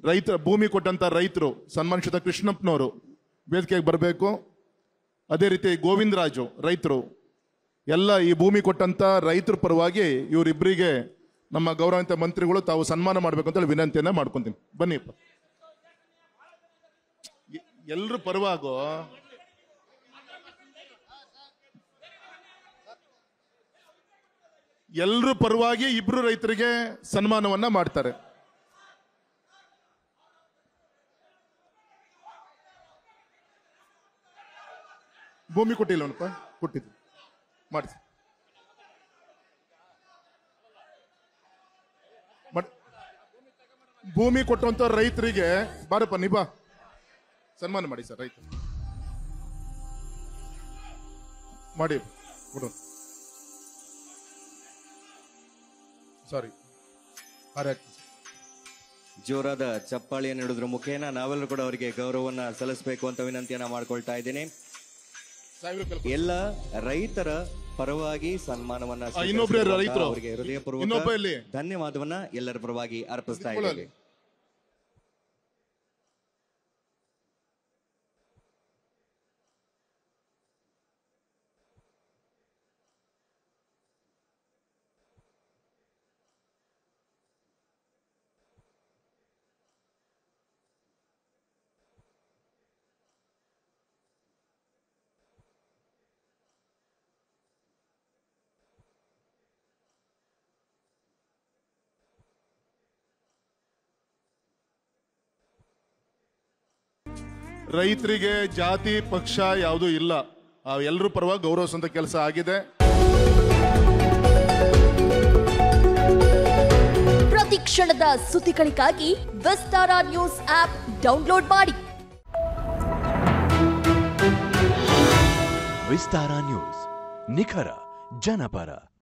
ರೈತ ಭೂಮಿ ಕೊಟ್ಟಂತ ರೈತರು ಸನ್ಮಾನಿಸಿದ ಕೃಷ್ಣಪ್ಪನವರು ವೇದಿಕೆಗೆ ಬರಬೇಕು ಅದೇ ರೀತಿ ಗೋವಿಂದರಾಜು ರೈತರು ಎಲ್ಲ ಈ ಭೂಮಿ ಕೊಟ್ಟಂತ ರೈತರ ಪರವಾಗಿ ಇವರಿಬ್ಬರಿಗೆ ನಮ್ಮ ಗೌರವಾನ್ವಿತ ಮಂತ್ರಿಗಳು ತಾವು ಸನ್ಮಾನ ಮಾಡಬೇಕು ಅಂತೇಳಿ ವಿನಂತಿಯನ್ನ ಮಾಡ್ಕೊಂತೀನಿ ಬನ್ನಿಪ್ಪ ಎಲ್ರ ಪರವಾಗೋ ಎಲ್ರ ಪರವಾಗಿ ಇಬ್ರು ರೈತರಿಗೆ ಸನ್ಮಾನವನ್ನ ಮಾಡ್ತಾರೆ ಭೂಮಿ ಕೊಟ್ಟಿಲ್ಲವನಪ್ಪ ಕೊಟ್ಟಿದ್ದು ಮಾಡಿಸಿ ಮಾಡ್- ಭೂಮಿ ಕೊಟ್ಟಂತ ರೈತರಿಗೆ ಬಾರಪ್ಪ ನೀ ಬಾ ಸನ್ಮಾನ ಮಾಡಿ ಸರ್ ರೈತ ಮಾಡಿ ಕೊಡು ಸಾರಿ ಹಾರೆ ಹಾಕ್ತೀನಿ ಸರ್. ಜೋರಾದ ಚಪ್ಪಾಳಿಯನ್ನು ನೀಡುವುದ್ರ ಮುಖೇನ ನಾವೆಲ್ಲರೂ ಕೂಡ ಅವರಿಗೆ ಗೌರವವನ್ನ ಸಲ್ಲಿಸಬೇಕು ಅಂತ ವಿನಂತಿಯನ್ನ ಮಾಡ್ಕೊಳ್ತಾ ಇದ್ದೀನಿ ಸಾವಿರ ರೂಪಾಯಿ ಎಲ್ಲ ರೈತರ ಪರವಾಗಿ ಸನ್ಮಾನವನ್ನ ಆ, ಇನ್ನೊಬ್ರು ಯಾರು ಸ್ವೀಕರಿಸಿರುವಂತಹ ರೈತರು? ಅವರಿಗೆ ಇನ್ನೊಬ್ಬ ಹೃದಯಪೂರ್ವಕ ಎಲ್ಲಿ? ಧನ್ಯವಾದವನ್ನ ಎಲ್ಲರ ಪರವಾಗಿ ಅರ್ಪಿಸ್ತಾ ಕೂತ್ಕೊಳ್ಳಿ. ಇದ್ದೀವಿ ರೈತರಿಗೆ ಜಾತಿ ಪಕ್ಷ ಯಾವುದೂ ಇಲ್ಲ ಆ ಎಲ್ಲರೂ ಪರವಾಗಿ ಗೌರವಿಸುವಂತ ಕೆಲಸ ಆಗಿದೆ ಪ್ರತಿ ಕ್ಷಣದ ಸುದ್ದಿಗಳಿಗಾಗಿ ವಿಸ್ತಾರ ನ್ಯೂಸ್ ಆಪ್ ಡೌನ್ಲೋಡ್ ಮಾಡಿ ವಿಸ್ತಾರ ನ್ಯೂಸ್ ನಿಖರ ಜನಪರ